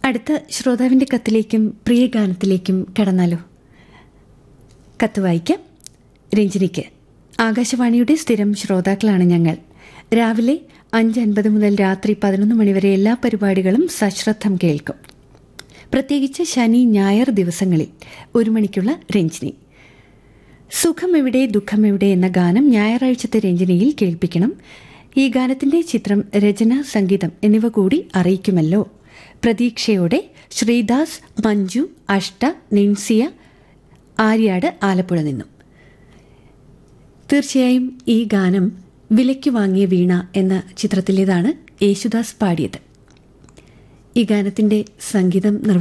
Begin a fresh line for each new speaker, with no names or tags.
അടുത്ത ശ്രോതാവിന്റെ കത്തിലേക്കും പ്രിയ ഗാനത്തിലേക്കും കടന്നാലോ കത്ത് വായിക്കാം രഞ്ജിനിക്ക് ആകാശവാണിയുടെ സ്ഥിരം ശ്രോതാക്കളാണ് ഞങ്ങൾ രാവിലെ അഞ്ച് അൻപത് മുതൽ രാത്രി പതിനൊന്ന് മണിവരെ എല്ലാ പരിപാടികളും സശ്രദ്ധം കേൾക്കും പ്രത്യേകിച്ച് ശനി ഞായർ ദിവസങ്ങളിൽ ഒരു മണിക്കുള്ള രഞ്ജിനി സുഖം എവിടെ ദുഃഖം എവിടെ എന്ന ഗാനം ഞായറാഴ്ചത്തെ രഞ്ജനിയിൽ കേൾപ്പിക്കണം ഈ ഗാനത്തിന്റെ ചിത്രം രചന സംഗീതം എന്നിവ കൂടി അറിയിക്കുമല്ലോ പ്രതീക്ഷയോടെ ശ്രീദാസ് മഞ്ജു അഷ്ട നിൻസിയ ആര്യാട് ആലപ്പുഴ നിന്നും തീർച്ചയായും ഈ ഗാനം വിലയ്ക്ക് വാങ്ങിയ വീണ എന്ന ചിത്രത്തിലേതാണ് യേശുദാസ് പാടിയത് ഈ ഗാനത്തിന്റെ സംഗീതം നിർവ